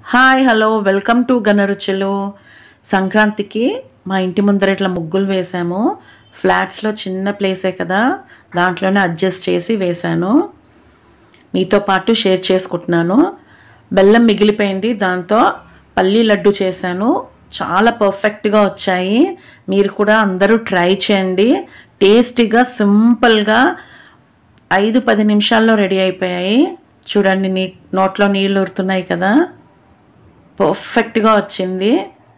hi hello welcome to Ganaruchulu సంక్రాంతికి మా ఇంటి ముందర ఇట్లా ముగ్గులు వేసాము ఫ్లాట్స్లో చిన్న ప్లేసే కదా దాంట్లోనే అడ్జస్ట్ చేసి వేశాను మీతో పాటు షేర్ చేసుకుంటున్నాను బెల్లం మిగిలిపోయింది దాంతో పల్లీ లడ్డు చేశాను చాలా పర్ఫెక్ట్గా వచ్చాయి మీరు కూడా అందరూ ట్రై చేయండి టేస్టీగా సింపుల్గా ఐదు పది నిమిషాల్లో రెడీ అయిపోయాయి చూడండి నీ నోట్లో నీళ్ళు ఊరుతున్నాయి కదా పర్ఫెక్ట్గా వచ్చింది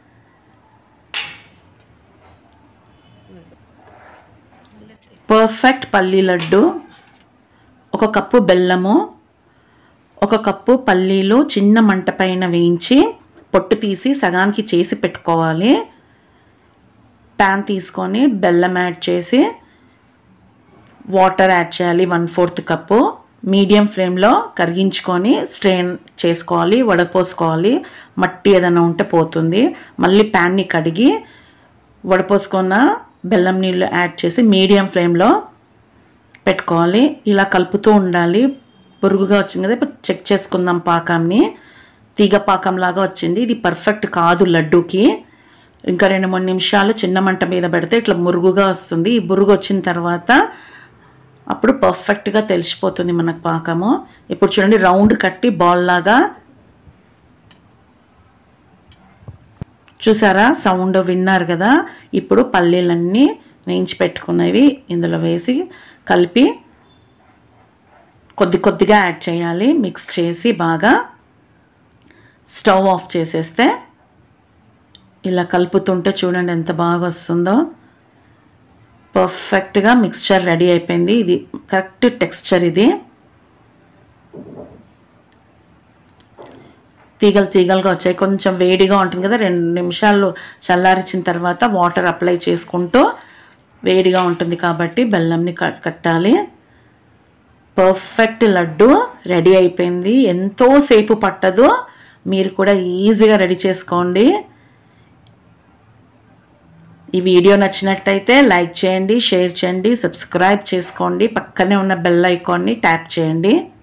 పర్ఫెక్ట్ పల్లీ లడ్డు ఒక కప్పు బెల్లము ఒక కప్పు పల్లీలు చిన్న మంట పైన వేయించి పొట్టు తీసి సగానికి చేసి పెట్టుకోవాలి ప్యాన్ తీసుకొని బెల్లం యాడ్ చేసి వాటర్ యాడ్ చేయాలి వన్ ఫోర్త్ కప్పు మీడియం ఫ్లేమ్లో కరిగించుకొని స్ట్రెయిన్ చేసుకోవాలి వడపోసుకోవాలి మట్టి ఏదైనా ఉంటే పోతుంది మళ్ళీ ప్యాన్ని కడిగి వడపోసుకున్న బెల్లం నీళ్ళు యాడ్ చేసి మీడియం ఫ్లేమ్లో పెట్టుకోవాలి ఇలా కలుపుతూ ఉండాలి పురుగుగా వచ్చింది కదా ఇప్పుడు చెక్ చేసుకుందాం పాకాన్ని తీగ పాకం లాగా వచ్చింది ఇది పర్ఫెక్ట్ కాదు లడ్డూకి ఇంకా రెండు మూడు నిమిషాలు చిన్న మంట మీద పెడితే ఇట్లా మురుగుగా వస్తుంది ఈ బురుగు వచ్చిన తర్వాత అప్పుడు పర్ఫెక్ట్గా తెలిసిపోతుంది మనకు పాకము ఇప్పుడు చూడండి రౌండ్ కట్టి బాల్ లాగా చూసారా సౌండ్ విన్నారు కదా ఇప్పుడు పల్లీలన్నీ వేయించి పెట్టుకున్నవి ఇందులో వేసి కలిపి కొద్ది కొద్దిగా యాడ్ చేయాలి మిక్స్ చేసి బాగా స్టవ్ ఆఫ్ చేసేస్తే ఇలా కలుపుతుంటే చూడండి ఎంత బాగా వస్తుందో పర్ఫెక్ట్గా మిక్స్చర్ రెడీ అయిపోయింది ఇది కరెక్ట్ టెక్స్చర్ ఇది తీగలు తీగలుగా వచ్చాయి కొంచెం వేడిగా ఉంటుంది కదా రెండు నిమిషాలు చల్లారించిన తర్వాత వాటర్ అప్లై చేసుకుంటూ వేడిగా ఉంటుంది కాబట్టి బెల్లంని కట్టాలి పర్ఫెక్ట్ లడ్డు రెడీ అయిపోయింది ఎంతో సేపు పట్టదు మీరు కూడా ఈజీగా రెడీ చేసుకోండి ఈ వీడియో నచ్చినట్టయితే లైక్ చేయండి షేర్ చేయండి సబ్స్క్రైబ్ చేసుకోండి పక్కనే ఉన్న బెల్ ఐకాన్ని ట్యాప్ చేయండి